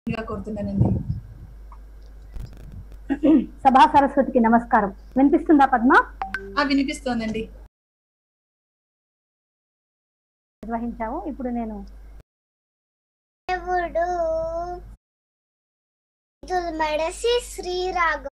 గా కోరుతున్నానండి సభా సరస్వతికి నమస్కారం వినిపిస్తుందా పద్మ ఆ వినిపిస్తోందండి నిర్వహించావు ఇప్పుడు నేను దేవుడు దుల్మడసి శ్రీరాగం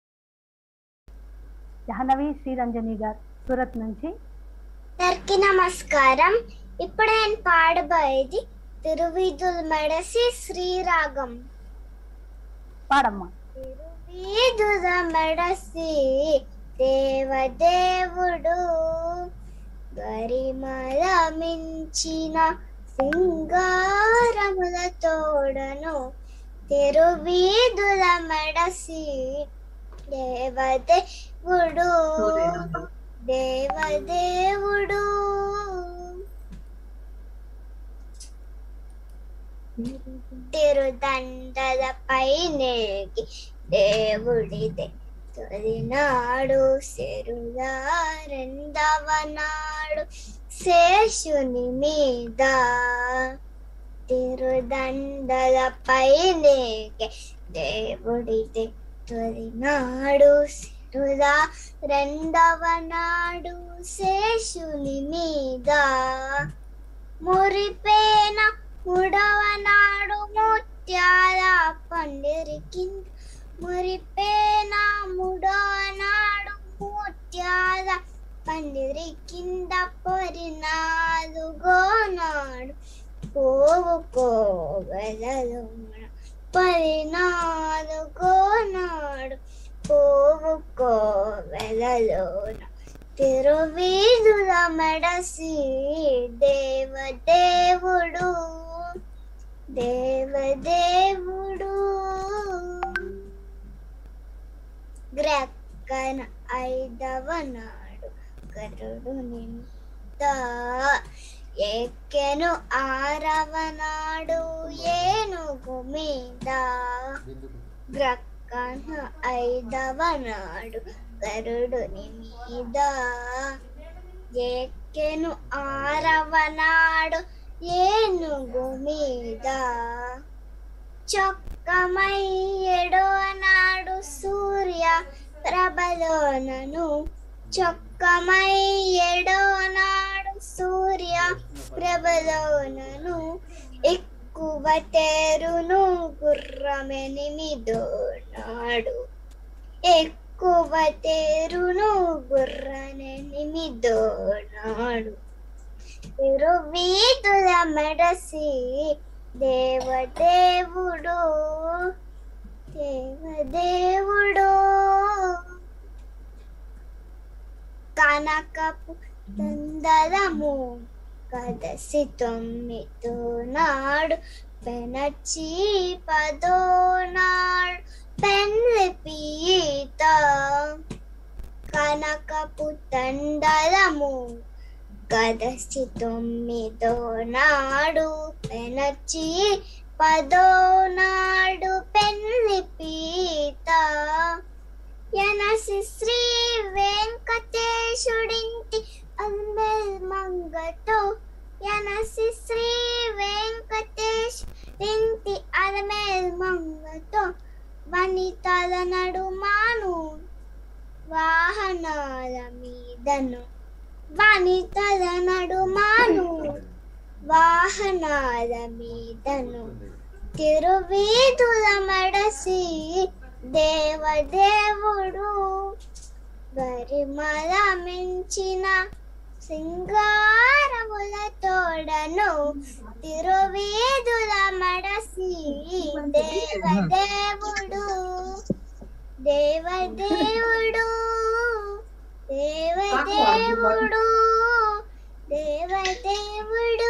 జాహ్నవి శ్రీరంజని గారు సూరత్ నుంచి అందరికి నమస్కారం ఇప్పుడు నేను పాడబోయేది తిరువిధుల్ మెడసి శ్రీరాగం పాడమ్మా తిరువీధుల మెడసి దేవదేవుడు గరిమల మించిన సింగారముల తోడను తిరువీధుల మెడసి దేవదేవుడు దేవదేవుడు తిరుదండలపై నేగి దేవుడిదే తొలినాడు సెరుల రెండవ నాడు శేషుని మీద తిరుదండలపై నేగే దేవుడిదే తొలినాడు సెరుల రెండవ నాడు శేషుని మీద మురిపేన మూడవ నాడు ముత్యాల పందిరి కింద మురిపేన మూడవ నాడు ముత్యాల పందిరి కింద పొరి నాలుగో నాడు పోవు కోవెలలోన పది నాలుగో నాడు పోవు కోవెలలోన తిరువీధుల మెడసి దేవదేవుడు దేవదేవుడు గ్రక్కన ఐదవ నాడు గరుడు నింత ఎక్కెను ఆరవ నాడు ఏనుగు మీద గ్రక్కన ఐదవ నాడు గరుడుని మీద ఎక్కెను ఆరవ నాడు ఏనుగు మీద చొక్కమై ఏడో నాడు సూర్య ప్రభలోనను చొక్కమై ఏడో నాడు సూర్య ప్రభలోనను ఎక్కువ తేరును గుర్రమెనిమిదో నాడు ఎక్కువ తేరును గుర్రనెనిమిదో నాడు తిరువీధుల మెడసి దేవదేవుడు దేవదేవుడు కనకపు తందలము కదసి తొమ్మిదో నాడు పెనచి పదో నాడు పెన్లి పీత కనకపు తండలము కదసి తొమ్మిదో నాడు పెనచి పదో నాడు పెన్లి పీత యనసి శ్రీ వెంకటేశుడింటి అల్మెల్ మంగతో యనసి శ్రీ వెంకటేశ్ ఇంటి అల్మెల్ మంగతో వనితల నడుమాను వాహనాల మీదను వనితల నడుమాను వాహనాల మీదను తిరువీధుల మడసి దేవదేవుడు గరిమల మించిన సింగారముల తోడను తిరువీధుల మడసి దేవదేవుడు దేవదేవుడు దేవదేవుడు దేవదేవుడు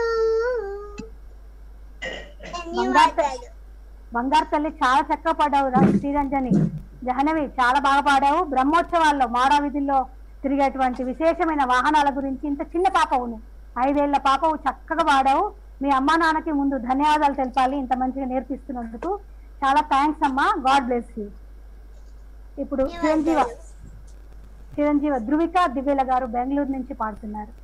ధన్యవాదాలు బంగారు తల్లి చాలా చక్కగా పాడావు రా శ్రీరంజని జాహ్నవి చాలా బాగా పాడావు బ్రహ్మోత్సవాల్లో మాడా వీధుల్లో తిరిగేటువంటి విశేషమైన వాహనాల గురించి ఇంత చిన్న పాపవు నువ్వు ఐదేళ్ల పాపవు చక్కగా పాడావు మీ అమ్మా నాన్నకి ముందు ధన్యవాదాలు తెలపాలి ఇంత మంచిగా నేర్పిస్తున్నందుకు చాలా థ్యాంక్స్ అమ్మా గాడ్ బ్లెస్ యూ ఇప్పుడు చిరంజీవ చిరంజీవ ధృవిక దివ్యల గారు బెంగళూరు నుంచి పాడుతున్నారు